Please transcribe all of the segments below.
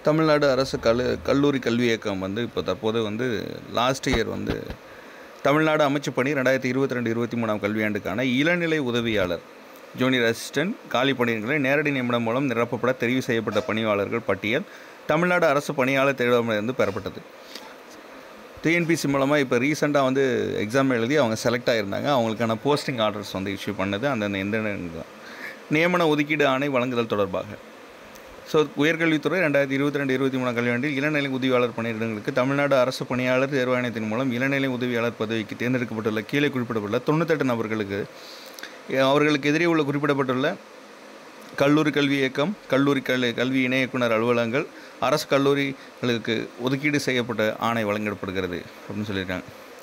தமிழ்நாடு அரசு கல்லு கல்லூரி கல்வி இயக்கம் வந்து இப்போ தற்போது வந்து லாஸ்ட் இயர் வந்து தமிழ்நாடு அமைச்சு பணி ரெண்டாயிரத்தி இருபத்தி ரெண்டு இருபத்தி மூணாம் கல்வியாண்டுக்கான இளநிலை உதவியாளர் ஜூனியர் அசிஸ்டன்ட் காலி பணியிடங்களை நேரடி நியமனம் மூலம் நிரப்பப்பட தெரிவு செய்யப்பட்ட பணியாளர்கள் பட்டியல் தமிழ்நாடு அரசு பணியாளர் தேர்விலிருந்து பெறப்பட்டது டிஎன்பிசி மூலமாக இப்போ ரீசெண்டாக வந்து எக்ஸாம் எழுதி அவங்க செலக்ட் ஆகியிருந்தாங்க அவங்களுக்கான போஸ்டிங் ஆர்டர்ஸ் வந்து இஷ்யூ பண்ணது அந்தந்த எந்த நியமன ஒதுக்கீடு ஆணை வழங்குதல் தொடர்பாக ஸோ உயர்கல்வித்துறை ரெண்டாயிரத்தி இருபத்தி ரெண்டு இருபத்தி மூணு கல்வியாண்டில் இளநிலை உதவியாளர் பணியிடங்களுக்கு தமிழ்நாடு அரசு பணியாளர் தேர்வாணையத்தின் மூலம் இளநிலை உதவியாளர் பதவிக்கு தேர்ந்தெடுக்கப்பட்டுள்ள கீழே குறிப்பிடப்பட்டுள்ள தொண்ணூத்தெட்டு நபர்களுக்கு அவர்களுக்கு எதிரே உள்ள குறிப்பிடப்பட்டுள்ள கல்லூரி கல்வி இயக்கம் கல்லூரி கல்வி கல்வி இணை இயக்குனர் அலுவலகங்கள் அரசு கல்லூரிகளுக்கு ஒதுக்கீடு செய்யப்பட்ட ஆணை வழங்கப்படுகிறது அப்படின்னு சொல்லியிருக்காங்க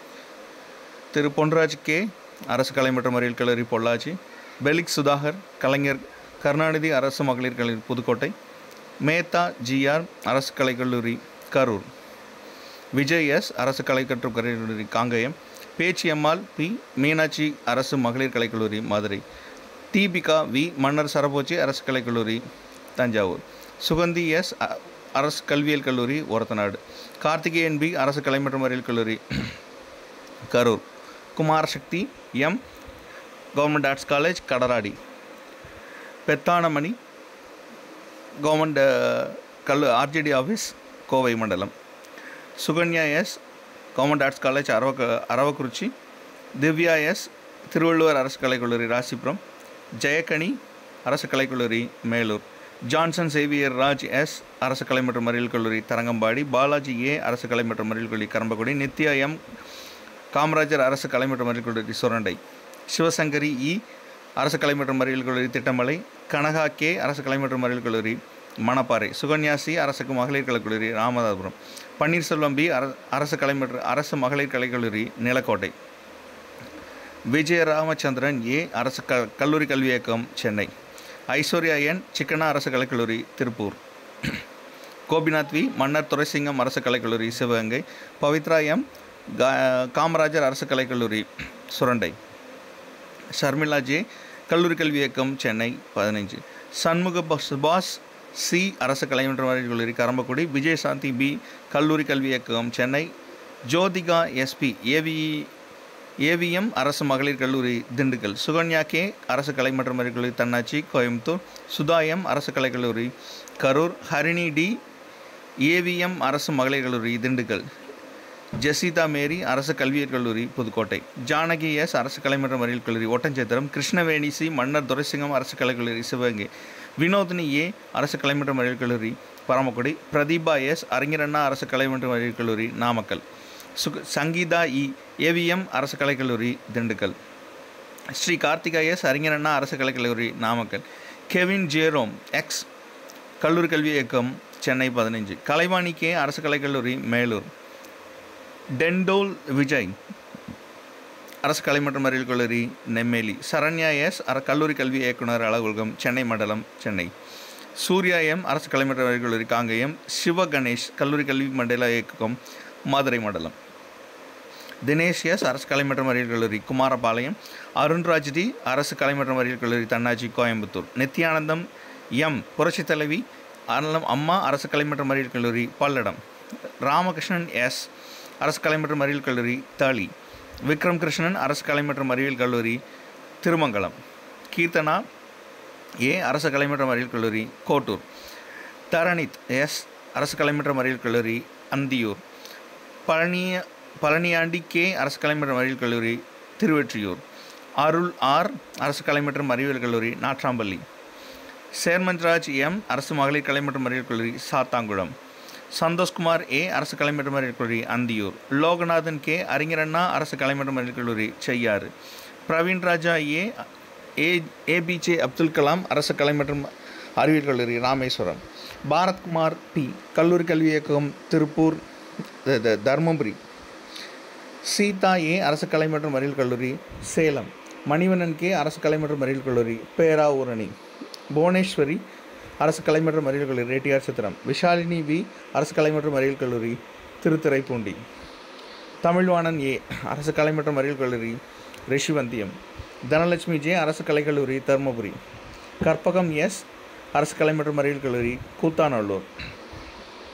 திரு பொன்ராஜ் கே அரசு கலை மற்றும் அறிவியல் கல்லூரி பொள்ளாச்சி பெலிக் சுதாகர் கலைஞர் கருணாநிதி அரசு மகளிர் கல்லூரி புதுக்கோட்டை மேத்தா ஜிஆர் அரசு கலைக்கல்லூரி கரூர் விஜய் எஸ் அரசு கலை கற்றும் கல்லூரி காங்கயம் பேச்சியம்மாள் பி மீனாட்சி அரசு மகளிர் கலைக்கல்லூரி மதுரை தீபிகா வி மன்னர் சரபோச்சி அரசு கலைக்கல்லூரி தஞ்சாவூர் சுகந்தி எஸ் அ- அரசு கல்வியியல் கல்லூரி ஒரத்தநாடு கார்த்திகேயன் பி அரசு கலை மற்றும் அறிவியல் கல்லூரி Karur Kumar Sakthi M government arts college கடராடி பெத்தானமணி கவர்மெண்ட் கல்லு ஆர்ஜிடி ஆஃபீஸ் கோவை மண்டலம் Sukanya S government arts college அரவ அரவக்குறிச்சி திவ்யா எஸ் திருவள்ளுவர் அரசு கலைக்கல்லூரி ராசிபுரம் ஜெயக்கனி அரசு கலைக்கல்லூரி Melur Johnson Xavier Raj S அரசு கலை மற்றும் அறிவியல் கல்லூரி தரங்கம்பாடி பாலாஜி ஏ அரசு கலை மற்றும் அறிவியல் கல்லூரி கரம்பக்குடி நித்யா எம் காமராஜர் அரசு கலை மற்றும் அறிவியல் கல்லூரி சுரண்டை சிவசங்கரி இ அரசு கலை மற்றும் அறிவியல் கல்லூரி திட்டமலை கனகா கே அரசு கலை மற்றும் அறிவியல் கல்லூரி மணப்பாறை சுகன்யாசி அரசுக்கு மகளிர் கலைக்கல்லூரி ராமநாதபுரம் பன்னீர்செல்வம் பி அர- அரசு கலை மற்றும் அரசு மகளிர் கலைக்கல்லூரி நிலக்கோட்டை விஜய ராமச்சந்திரன் ஏ அரசு க கல்லூரி கல்வி இயக்கம் சென்னை ஐஸ்வர்யா என் சிக்கனா அரசு கலைக்கல்லூரி திருப்பூர் கோபிநாத் வி மன்னர் துரைசிங்கம் அரசு கலைக்கல்லூரி சிவகங்கை பவித்ரா எம் கா- காமராஜர் அரசு கலைக்கல்லூரி சுரண்டை ஷர்மிளா ஜே கல்லூரி கல்வி இயக்கம் சென்னை பதினைஞ்சு சண்முக ப- சுபாஷ் சி அரசு கலை மற்றும் அறிவியல் கல்லூரி கரம்பக்குடி விஜயசாந்தி பி கல்லூரி கல்வி இயக்கம் சென்னை ஜோதிகா எஸ்பி ஏவிஇ ஏவிஎம் அரசு மகளிர் கல்லூரி திண்டுக்கல் சுகன்யா கே அரசு கலை மற்றும் அறிவியல் கல்லூரி தன்னாட்சி கோயம்புத்தூர் சுதா எம் அரசு கலைக்கல்லூரி கரூர் ஹரிணி டி ஏவிஎம் அரசு மகளிர் கல்லூரி திண்டுக்கல் ஜெசிதா மேரி அரசு கல்வியற் கல்லூரி புதுக்கோட்டை ஜானகி எஸ் அரசு கலை மற்றும் அறிவியல் கல்லூரி ஒட்டஞ்சத்திரம் கிருஷ்ணவேணி சி மன்னர் துரைசிங்கம் அரசு கலைக்கல்லூரி சிவகங்கை வினோதினி ஏ அரசு கலை மற்றும் அறிவியல் கல்லூரி பரமக்குடி பிரதீபா எஸ் அறிஞரண்ணா அரசு கலை மற்றும் அறிவியல் கல்லூரி நாமக்கல் சுக சங்கீதா இ ஏவிஎம் அரசு கலைக்கல்லூரி திண்டுக்கல் ஸ்ரீ கார்த்திகா எஸ் அறிஞரண்ணா அரசு கலைக்கல்லூரி நாமக்கல் கெவின் ஜேரோம் எக்ஸ் கல்லூரி கல்வி இயக்கம் சென்னை பதினைஞ்சு கலைவாணி கே அரசு கலைக்கல்லூரி மேலூர் டெண்டோல் விஜய் அரசு கலை மற்றும் அறிவியல் கல்லூரி நெம்மேலி சரண்யா எஸ் அர கல்லூரி கல்வி இயக்குனர் அலுவலகம் சென்னை மண்டலம் சென்னை சூர்யா எம் அரசு கலை மற்றும் அறிவியல் கல்லூரி காங்கயம் சிவ கணேஷ் கல்லூரி கல்வி மண்டல இயக்கம் மதுரை மண்டலம் தினேஷ் எஸ் அரசு கலை மற்றும் அறிவியல் கல்லூரி குமாரபாளையம் அருண்ராஜ் டி அரசு கலை மற்றும் அறிவியல் கல்லூரி தன்னாட்சி கோயம்புத்தூர் நித்யானந்தம் எம் புரட்சித் தலைவி அருளம் அம்மா அரசு கலை மற்றும் அறிவியல் கல்லூரி பல்லடம் ராமகிருஷ்ணன் எஸ் அரசு கலை மற்றும் அறிவியல் கல்லூரி தாளி விக்ரம் கிருஷ்ணன் அரசு கலை மற்றும் அறிவியல் கல்லூரி திருமங்கலம் கீர்த்தனா ஏ அரசு கலை மற்றும் அறிவியல் கல்லூரி கோட்டூர் தரணித் எஸ் அரசு கலை மற்றும் அறிவியல் கல்லூரி அந்தியூர் பழனிய பழனியாண்டி கே அரசு கலை மற்றும் அறிவியல் கல்லூரி திருவெற்றியூர் அருள் ஆர் அரசு கலை மற்றும் அறிவியல் கல்லூரி நாட்ராம்பள்ளி சேர்மன்ராஜ் எம் அரசு மகளிர் கலை மற்றும் அறிவியல் கல்லூரி சாத்தாங்குளம் சந்தோஷ்குமார் ஏ அரசு கலை மற்றும் அறிவியல் கல்லூரி அந்தியூர் லோகநாதன் கே அறிஞரண்ணா அரசு கலை மற்றும் அறிவியல் கல்லூரி Cheyyar Praveen Raja A A APJ Abdul Kalam அரசு கலை மற்றும் அறிவியல் கல்லூரி ராமேஸ்வரம் பாரத்குமார் பி கல்லூரி கல்வி இயக்கம் திருப்பூர் த- த- தர்மபுரி சீதா ஏ அரசு கலை மற்றும் அறிவியல் கல்லூரி சேலம் மணிவண்ணன் கே அரசு கலை மற்றும் அறிவியல் கல்லூரி பேராவூரணி புவனேஸ்வரி அரசு கலை மற்றும் அறிவியல் கல்லூரி ரெட்டியார் சித்திரம் விஷாலினி வி அரசு கலை மற்றும் அறிவியல் கல்லூரி திருத்துறைப்பூண்டி தமிழ்வாணன் ஏ அரசு கலை மற்றும் அறிவியல் கல்லூரி ரிஷிவந்தியம் தனலட்சுமி ஜே அரசு கலைக்கல்லூரி தருமபுரி கற்பகம் எஸ் அரசு கலை மற்றும் அறிவியல் கல்லூரி கூத்தாநல்லூர்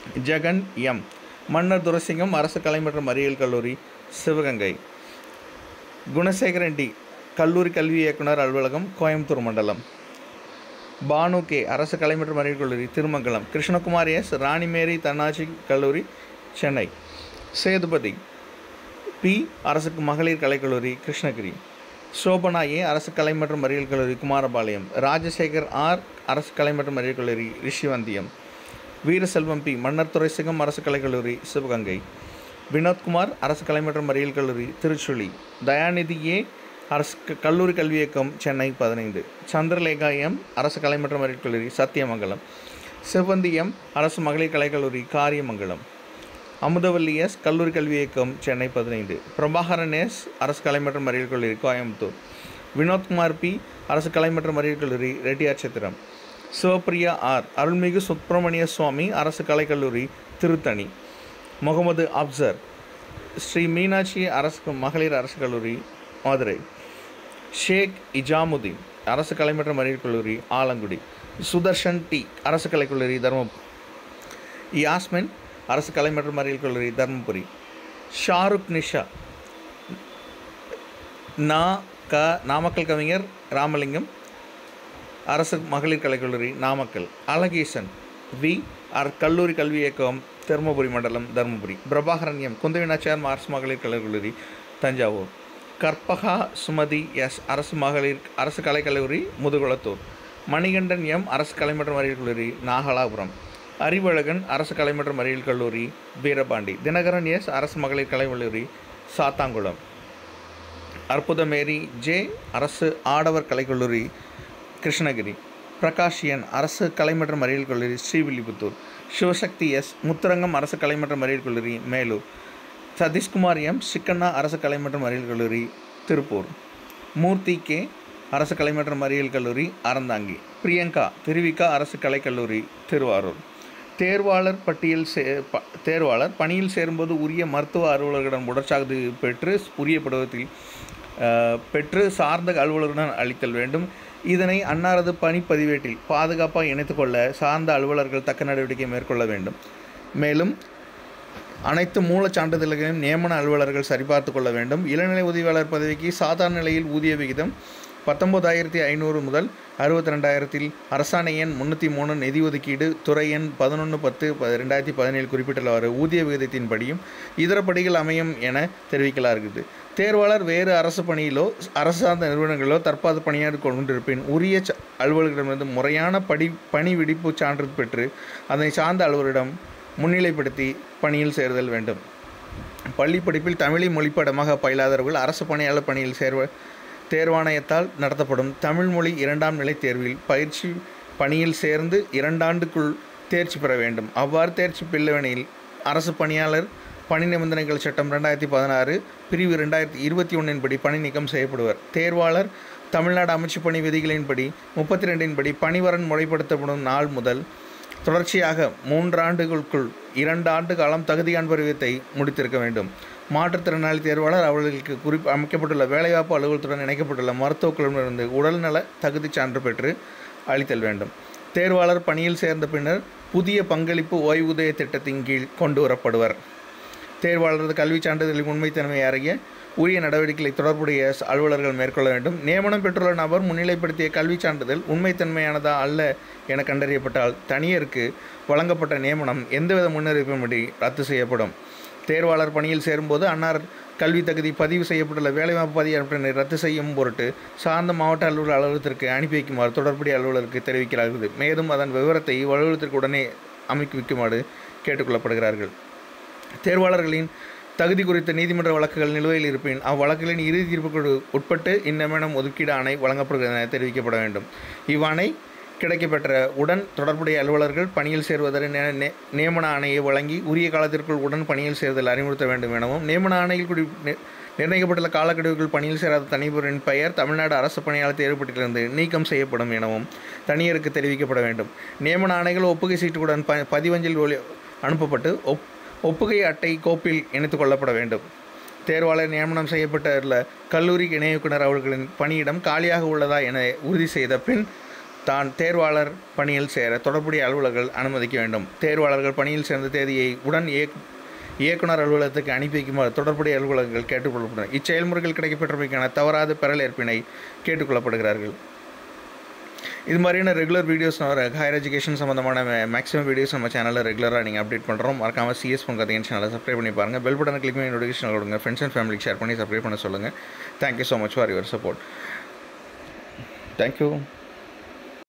ஜெகன் எம் மன்னர் துரசிங்கம் அரசு கலை மற்றும் அறிவியல் கல்லூரி சிவகங்கை குணசேகரன் டி கல்லூரி கல்வி இயக்குனர் அலுவலகம் கோயம்புத்தூர் மண்டலம் பானு கே அரசு கலை மற்றும் அறிவியல் கல்லூரி திருமங்கலம் கிருஷ்ணகுமார் எஸ் ராணிமேரி தன்னாட்சி கல்லூரி சென்னை சேதுபதி பி அரசு மகளிர் கலைக்கல்லூரி கிருஷ்ணகிரி சோபனா ஏ அரசு கலை மற்றும் அறிவியல் கல்லூரி குமாரபாளையம் ராஜசேகர் ஆர் அரசு கலை மற்றும் அறிவியல் கல்லூரி ரிஷிவந்தியம் வீரசெல்வம் பி மன்னர் துரைசிங்கம் அரசு கலைக்கல்லூரி சிவகங்கை வினோத்குமார் அரசு கலை மற்றும் அறிவியல் கல்லூரி திருச்சுழி தயாநிதி ஏ அரசு க- கல்லூரி கல்வி இயக்கம் சென்னை பதினைந்து சந்திரலேகா எம் அரசு கலை மற்றும் அறிவியல் கல்லூரி சத்தியமங்கலம் சிவந்தி எம் அரசு மகளிர் கலைக்கல்லூரி காரியமங்கலம் அமுதவல்லி எஸ் கல்லூரி கல்வி இயக்கம் சென்னை பதினைந்து பிரபாகரன் எஸ் அரசு கலை மற்றும் அறிவியல் கல்லூரி கோயம்புத்தூர் வினோத்குமார் பி அரசு கலை மற்றும் அறிவியல் கல்லூரி ரெட்டியார்சத்திரம் சிவப்பிரியா ஆர் அருள்மிகு சுப்பிரமணிய சுவாமி அரசு கலைக்கல்லூரி திருத்தணி முகமது அப்சர் ஸ்ரீ மீனாட்சி அரசு மகளிர் அரசு கல்லூரி மதுரை ஷேக் இஜாமுதீன் அரசு கலை மற்றும் அறிவியல் கல்லூரி ஆலங்குடி சுதர்ஷன் டி அரசு கலைக்கல்லூரி தருமபுரி யாஸ்மின் அரசு கலை மற்றும் அறிவியல் கல்லூரி தருமபுரி ஷாருக் நிஷா நா க நாமக்கல் கவிஞர் ராமலிங்கம் அரசு மகளிர் கலைக்கல்லூரி நாமக்கல் அழகீசன் வி அர் கல்லூரி கல்வி இயக்கம் தருமபுரி மண்டலம் தருமபுரி பிரபாகரன் எம் குந்தவினாச்சார் அரசு மகளிர் கலைக்கல்லூரி தஞ்சாவூர் கற்பகா சுமதி எஸ் அரசு மகளிர் அரசு கலைக்கல்லூரி முதுகுளத்தூர் மணிகண்டன் எம் அரசு கலை மற்றும் அறிவியல் கல்லூரி நாகலாபுரம் அறிவழகன் அரசு கலை மற்றும் அறிவியல் கல்லூரி வீரபாண்டி தினகரன் எஸ் அரசு மகளிர் கலைக்கல்லூரி சாத்தாங்குளம் அற்புதமேரி ஜே அரசு ஆடவர் கலைக்கல்லூரி கிருஷ்ணகிரி பிரகாஷ் என் அரசு கலை மற்றும் அறிவியல் கல்லூரி ஸ்ரீவில்லிபுத்தூர் சிவசக்தி எஸ் முத்துரங்கம் அரசு கலை மற்றும் அறிவியல் கல்லூரி மேலூர் சதீஷ்குமார் எம் சிக்கண்ணா அரசு கலை மற்றும் அறிவியல் கல்லூரி திருப்பூர் மூர்த்தி கே அரசு கலை மற்றும் அறிவியல் கல்லூரி அறந்தாங்கி பிரியங்கா திருவிகா அரசு கலைக்கல்லூரி திருவாரூர் தேர்வாளர் பட்டியல் சே ப- தேர்வாளர் பணியில் சேரும்போது உரிய மருத்துவ அலுவலர்களிடம் உடற்சார்ந்து பெற்று உரிய பருவத்தில் அஹ், பெற்று சார்ந்த அலுவலருடன் அளித்தல் வேண்டும் இதனை அன்னாரது பணிப்பதிவேட்டில் பாதுகாப்பாக இணைத்துக்கொள்ள சார்ந்த அலுவலர்கள் தக்க நடவடிக்கை மேற்கொள்ள வேண்டும் மேலும் அனைத்து மூலச் சான்றிதழ்களையும் நியமன அலுவலர்கள் சரிபார்த்து கொள்ள வேண்டும் இளநிலை உதவியாளர் பதவிக்கு சாதாரண நிலையில் ஊதிய விகிதம் பத்தொன்பதாயிரத்தி ஐநூறு முதல் அறுபத்தி ரெண்டாயிரத்தில் அரசாணை எண் முந்நூற்றி மூணு நிதி ஒதுக்கீடு துறை எண் பதினொன்று பத்து ப- ரெண்டாயிரத்தி பதினேழு குறிப்பிட்டுள்ளவாறு ஊதிய விகிதத்தின்படியும் இதர படிகள் அமையும் என தெரிவிக்கலாம் இருக்குது தேர்வாளர் வேறு அரசு பணியிலோ அரசு சார்ந்த நிறுவனங்களிலோ தற்பாது பணியாற்றி கொண்டிருப்பின் உரிய ச- அலுவலர்களிடமிருந்து முறையான படி பணி விடிப்பு சான்றிதழ் பெற்று அதனை சார்ந்த அலுவலரிடம் முன்னிலைப்படுத்தி பணியில் சேருதல் வேண்டும் பள்ளி படிப்பில் தமிழை மொழிப்படமாக பயிலாதவர்கள் அரசு பணியாளர் பணியில் சேர்வ தேர்வாணையத்தால் நடத்தப்படும் தமிழ் மொழி இரண்டாம் நிலை தேர்வில் பயிற்சி பணியில் சேர்ந்து இரண்டாண்டுக்குள் தேர்ச்சி பெற வேண்டும் அவ்வாறு தேர்ச்சி பெறவெனில் அரசு பணியாளர் பணி நிபந்தனைகள் சட்டம் ரெண்டாயிரத்தி பதினாறு பிரிவு ரெண்டாயிரத்தி இருபத்தி ஒன்றின்படி பணி நீக்கம் செய்யப்படுவர் தேர்வாளர் தமிழ்நாடு அமைச்சு பணி விதிகளின்படி முப்பத்தி ரெண்டின்படி பணிவரன் முறைப்படுத்தப்படும் நாள் முதல் தொடர்ச்சியாக மூன்றாண்டுகளுக்குள் இரண்டு ஆண்டு காலம் தகுதியான் பருவத்தை முடித்திருக்க வேண்டும் மாற்றுத்திறனாளி தேர்வாளர் அவர்களுக்கு குறிப்பு அமைக்கப்பட்டுள்ள வேலைவாய்ப்பு அலுவலகத்துடன் இணைக்கப்பட்டுள்ள மருத்துவக் குழுவிலிருந்து உடல்நல தகுதிச் சான்று பெற்று அளித்தல் வேண்டும் தேர்வாளர் பணியில் சேர்ந்த பின்னர் புதிய பங்களிப்பு ஓய்வூதிய திட்டத்தின் கீழ் கொண்டு வரப்படுவர் தேர்வாளரது கல்விச் சான்றிதழின் உண்மைத்தன்மையை அறிய உரிய நடவடிக்கைகளை தொடர்புடைய ஸ் அலுவலர்கள் மேற்கொள்ள வேண்டும் நியமனம் பெற்றுள்ள நபர் முன்னிலைப்படுத்திய கல்விச் சான்றிதழ் உண்மைத்தன்மையானதா அல்ல என கண்டறியப்பட்டால் தனியருக்கு வழங்கப்பட்ட நியமனம் எந்தவித முன்னறிவிப்புமின்றி ரத்து செய்யப்படும் தேர்வாளர் பணியில் சேரும்போது அன்னார் கல்வி தகுதி பதிவு செய்யப்பட்டுள்ள வேலைவாய்ப்பு பதிவு ரத்து செய்யும் பொருட்டு சார்ந்த மாவட்ட அலுவலர் அலுவலகத்திற்கு அனுப்பி வைக்குமாறு தொடர்புடைய அலுவலருக்கு தெரிவிக்கிறார்கள் மேலும் அதன் விவரத்தை அலுவலகத்திற்கு உடனே அமைக்கி வைக்குமாறு கேட்டுக்கொள்ளப்படுகிறார்கள் தேர்வாளர்களின் தகுதி குறித்த நீதிமன்ற வழக்குகள் நிலுவையில் இருப்பின் அவ்வழக்குகளின் இறுதி தீர்ப்புக்கு உட்பட்டு இந்நியமனம் ஒதுக்கீடு ஆணை வழங்கப்படுகிறது என தெரிவிக்கப்பட வேண்டும் இவ்வாணை கிடைக்கப்பெற்ற உடன் தொடர்புடைய அலுவலர்கள் பணியில் சேர்வதற்கு நே- நே- நியமன ஆணையை வழங்கி உரிய காலத்திற்குள் உடன் பணியில் சேர்தல் அறிவுறுத்த வேண்டும் எனவும் நியமன ஆணையில் குடி நி- நிர்ணயிக்கப்பட்டுள்ள காலக்கெடுவுக்குள் பணியில் சேராத தனிபுரின் பெயர் தமிழ்நாடு அரசு பணியாளர் தேர்வுப்பட்டிலிருந்து நீக்கம் செய்யப்படும் எனவும் தனியருக்கு தெரிவிக்கப்பட வேண்டும் நியமன ஆணைகள் ஒப்புகை சீட்டுடன் ப பதிவஞ்சல் ஒளி அனுப்பப்பட்டு ஒப் ஒப்புகை அட்டை கோப்பில் இணைத்துக் கொள்ளப்பட வேண்டும் தேர்வாளர் நியமனம் செய்யப்பட்டுள்ள கல்லூரி இணை இயக்குனர் அவர்களின் பணியிடம் காலியாக உள்ளதா என உறுதி செய்த பின் தான் தேர்வாளர் பணியில் சேர தொடர்புடைய அலுவலர்கள் அனுமதிக்க வேண்டும் தேர்வாளர்கள் பணியில் சேர்ந்த தேதியை உடன் இயக் இயக்குனர் அலுவலகத்துக்கு அனுப்பி வைக்குமாறு தொடர்புடைய அலுவலகங்கள் கேட்டுக்கொள்ளப்படுகின்றன இச்செயல்முறைகள் கிடைக்கப்பெற்றமைக்கான தவறாத பெறல் ஏற்பினை கேட்டுக்கொள்ளப்படுகிறார்கள் இது மாதிரியான ரெகுலர் வீடியோஸ் வர ஹையர் எஜுகேஷன் சம்மந்தமான மேக்ஸிமம் வீடியோஸ் நம்ம சேனலில் ரெகுலராக நீங்கள் அப்டேட் பண்ணுறோம் மறக்காமல் சிஎஸ் பொங்கத்திங்க சேனலை சப்ஸ்கிரைப் பண்ணி பாருங்கள் பெல் பட்டனை கிளிக் பண்ணி நோட்டிஃபிகேஷன் கொடுங்க ஃப்ரெண்ட்ஸ் அண்ட் ஃபேமிலிக்கு ஷேர் பண்ணி சப்ஸ்கிரைப் பண்ண சொல்லுங்கள் thank you so much for your support thank you